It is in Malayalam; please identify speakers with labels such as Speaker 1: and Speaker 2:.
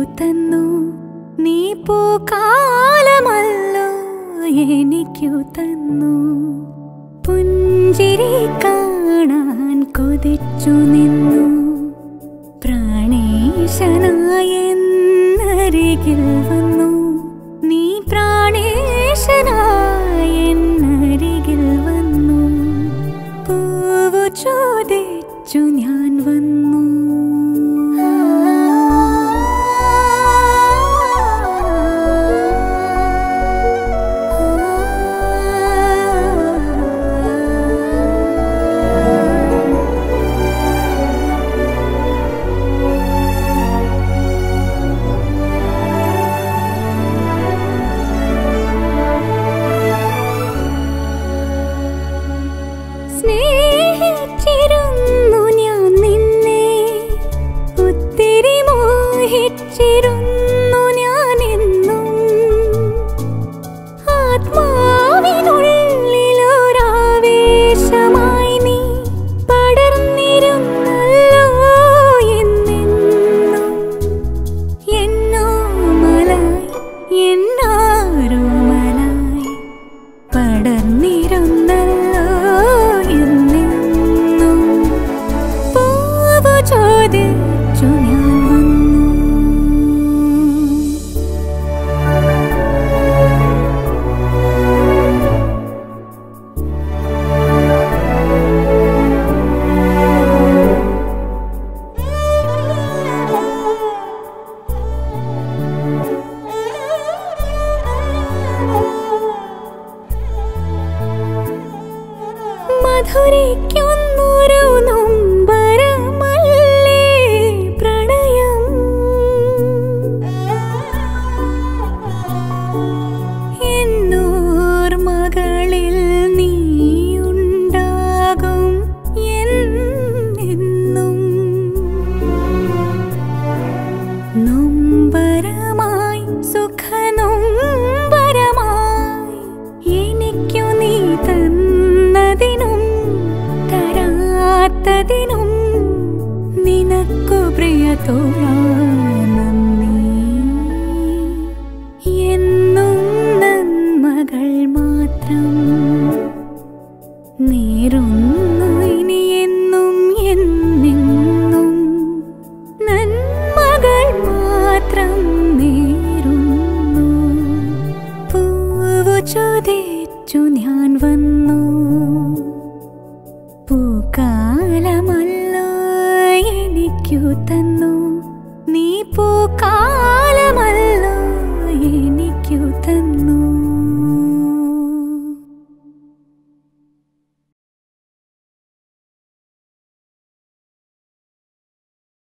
Speaker 1: തന്നു നീ പൂക്കാലമല്ലോ എനിക്കു തന്നു പുഞ്ചിരി കാണാൻ കൊതിച്ചു നിന്നു പ്രാണേശനായെന്നരികിൽ വന്നു നീ പ്രാണേശനായെന്നരികിൽ വന്നു പൂവു ചോദിച്ചു ഞാൻ വന്നു സ്നേഹിച്ചിരുന്നു ഞാൻ നിന്നെ ഒത്തിരി മോഹിച്ചിരുന്നു ഞാൻ എന്നും ആത്മാവിനുള്ളിലൊരാവേശമായി നീ പടർന്നിരുന്നല്ലോ എന്നെന്നും എന്നോ മലായി എന്നാരോ മലായി പടർന്നിരുന്നല്ലോ എന്നെന്നും പൂവു ചോദിച്ചു ഞാൻ വന്നു മധുരിക്കുന്നൊരു നൊമ്പരമല്ലേ പ്രണയം എന്നോർമകളിൽ നീയുണ്ടാകും എന്നെന്നും നൊമ്പരമായി സുഖനൊമ്പരമായി എനിക്കു നീ തന്നതിനും തരാത്തതിനും നിനക്കു പ്രിയത്തോളാ നന്ദി എന്നും നന്മകൾ മാത്രം നേരുന്നു ഇനി എന്നും എന്നെന്നും നന്മകൾ മാത്രം നേരുന്നു പൂവു ചോദിച്ചു ഞാൻ വന്നു പൂക്കാലമല്ലോ എനിക്കു തന്നു നീ പൂക്കാ